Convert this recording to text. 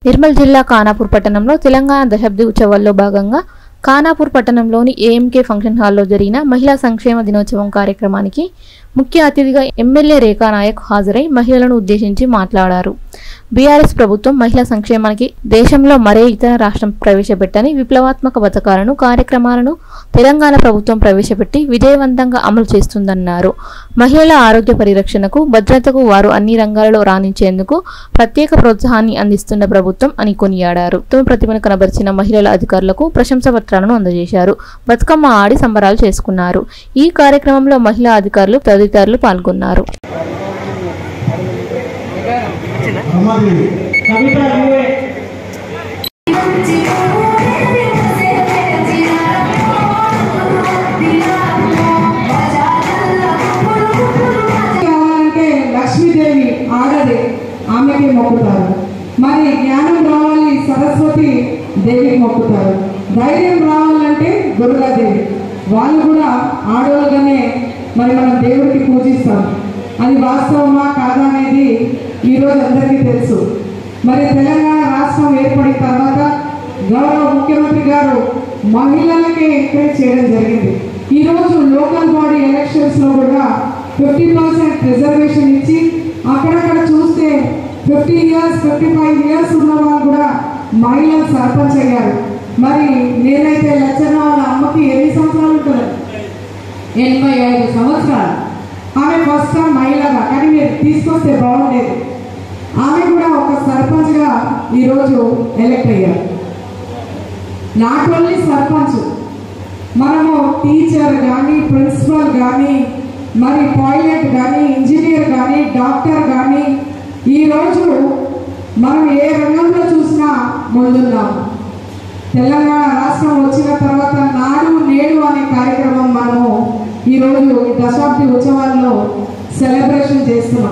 నిర్మల్ జిల్లా ఖానాపూర్ పట్టణంలో తెలంగాణ దశాబ్ది ఉత్సవాల్లో భాగంగా ఖానాపూర్ పట్టణంలోని ఏఎంకే ఫంక్షన్ హాల్లో జరిగిన మహిళా సంక్షేమ దినోత్సవం కార్యక్రమానికి ముఖ్య అతిథిగా ఎమ్మెల్యే రేఖా నాయక్ హాజరై మహిళలను ఉద్దేశించి మాట్లాడారు బీఆర్ఎస్ ప్రభుత్వం మహిళా సంక్షేమానికి దేశంలో మరే ఇతర రాష్ట్రం ప్రవేశపెట్టని విప్లవాత్మక పథకాలను కార్యక్రమాలను తెలంగాణ ప్రభుత్వం ప్రవేశపెట్టి విజయవంతంగా అమలు చేస్తుందన్నారు మహిళల ఆరోగ్య పరిరక్షణకు భద్రతకు వారు అన్ని రంగాలలో రాణించేందుకు ప్రత్యేక ప్రోత్సాహాన్ని అందిస్తున్న ప్రభుత్వం అని కొనియాడారు ఉత్తమ ప్రతిభను కనబరిచిన మహిళల అధికారులకు ప్రశంసా పత్రాలను అందజేశారు బతుకమ్మ ఆడి సంబరాలు చేసుకున్నారు ఈ కార్యక్రమంలో మహిళా అధికారులు తదితరులు పాల్గొన్నారు రమాదేవి కవిత నువ్వే కావాలంటే లక్ష్మీదేవి ఆడది ఆమెకి మొక్కుతారు మరి జ్ఞానం రావాలి సరస్వతి దేవికి మొక్కుతారు ధైర్యం రావాలంటే దుర్గాదేవి వాళ్ళు కూడా ఆడవాళ్ళుగానే మరి మనం దేవుడికి పూజిస్తాం అది వాస్తవమా కాదా అనేది ఈరోజు అందరికీ తెలుసు మరి తెలంగాణ రాష్ట్రం ఏర్పడిన తర్వాత గౌరవ ముఖ్యమంత్రి గారు మహిళలకే ఎంకరేజ్ చేయడం జరిగింది ఈరోజు లోకల్ బాడీ ఎలక్షన్స్లో కూడా ఫిఫ్టీ పర్సెంట్ రిజర్వేషన్ ఇచ్చి అక్కడక్కడ చూస్తే fifty years fifty five years ఉన్న వాళ్ళు కూడా మహిళలు సర్పంచ్ అయ్యారు మరి నేనైతే లచ్చన వాళ్ళ అమ్మకి ఎన్ని సంవత్సరాలు ఉంటుంది ఎనభై ఐదు సంవత్సరాలు ఆమె ఫస్ట్ టైం మహిళగా కానీ మీరు తీసుకొస్తే బాగుండేది ఆమె కూడా ఒక సర్పంచ్గా ఈరోజు ఎలక్ట్ అయ్యారు నాట్ ఓన్లీ సర్పంచ్ మనము టీచర్ కానీ ప్రిన్సిపల్ కానీ మరి పైలట్ కానీ ఇంజనీర్ కానీ డాక్టర్ కానీ ఈరోజు మనం ఏ రంగంలో చూసినా ముందున్నాము తెలంగాణ రాష్ట్రం వచ్చిన తర్వాత నాడు నేడు అనే కార్యక్రమం మనము ఈరోజు ఈ దశాబ్ది ఉత్సవాల్లో సెలబ్రేషన్ చేస్తున్నాం